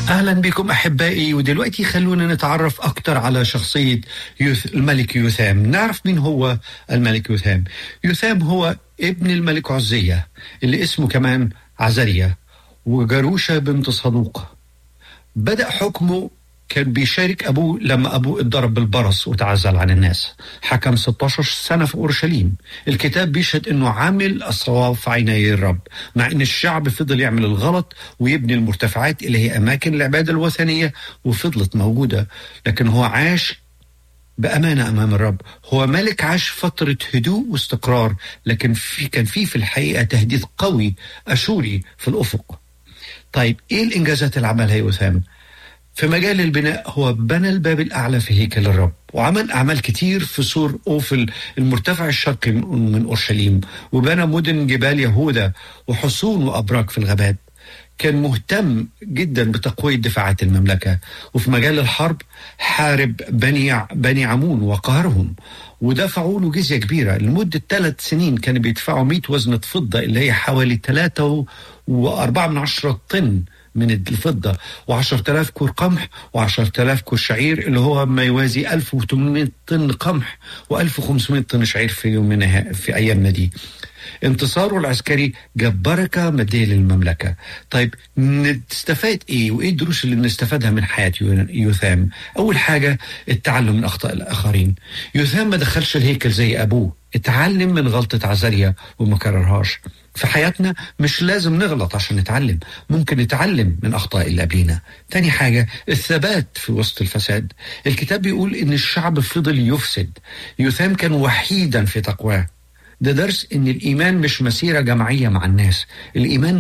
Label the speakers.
Speaker 1: اهلا بكم احبائي ودلوقتي خلونا نتعرف اكتر على شخصيه يوث الملك يوثام نعرف مين هو الملك يوثام يوثام هو ابن الملك عزيه اللي اسمه كمان عزريا وجروشه بنت صدوق بدا حكمه كان بيشارك ابوه لما ابوه اتضرب بالبرص وتعزل عن الناس حكم 16 سنه في اورشليم الكتاب بيشهد انه عامل الصواب في عيني الرب مع ان الشعب فضل يعمل الغلط ويبني المرتفعات اللي هي اماكن العباده الوثنيه وفضلت موجوده لكن هو عاش بأمانة أمام الرب هو ملك عاش فترة هدوء واستقرار لكن في كان في في الحقيقة تهديد قوي أشوري في الأفق طيب إيه الإنجازات اللي عملها يوثام في مجال البناء هو بنى الباب الأعلى في هيكل الرب وعمل أعمال كتير في سور أوفل المرتفع الشرقي من أورشليم وبنى مدن جبال يهوذا وحصون وأبراج في الغابات كان مهتم جدا بتقوية دفاعات المملكة وفي مجال الحرب حارب بني بني عمون وقهرهم ودفعوا له جزية كبيرة لمدة ثلاث سنين كانوا بيدفعوا 100 وزنة فضة اللي هي حوالي 3 وأربعة من عشرة طن من الفضة و10000 كور قمح و10000 كور شعير اللي هو ما يوازي 1800 طن قمح و1500 طن شعير في يومنا في أيامنا دي انتصاره العسكري جاب بركة مادية للمملكة طيب نستفاد ايه وايه الدروس اللي بنستفادها من حياة يوثام اول حاجة التعلم من اخطاء الاخرين يوثام ما دخلش الهيكل زي ابوه اتعلم من غلطة عزريا وما كررهاش في حياتنا مش لازم نغلط عشان نتعلم ممكن نتعلم من أخطاء اللي قبلينا تاني حاجة الثبات في وسط الفساد الكتاب بيقول إن الشعب فضل يفسد يوثام كان وحيدا في تقواه ده درس إن الإيمان مش مسيرة جماعية مع الناس الإيمان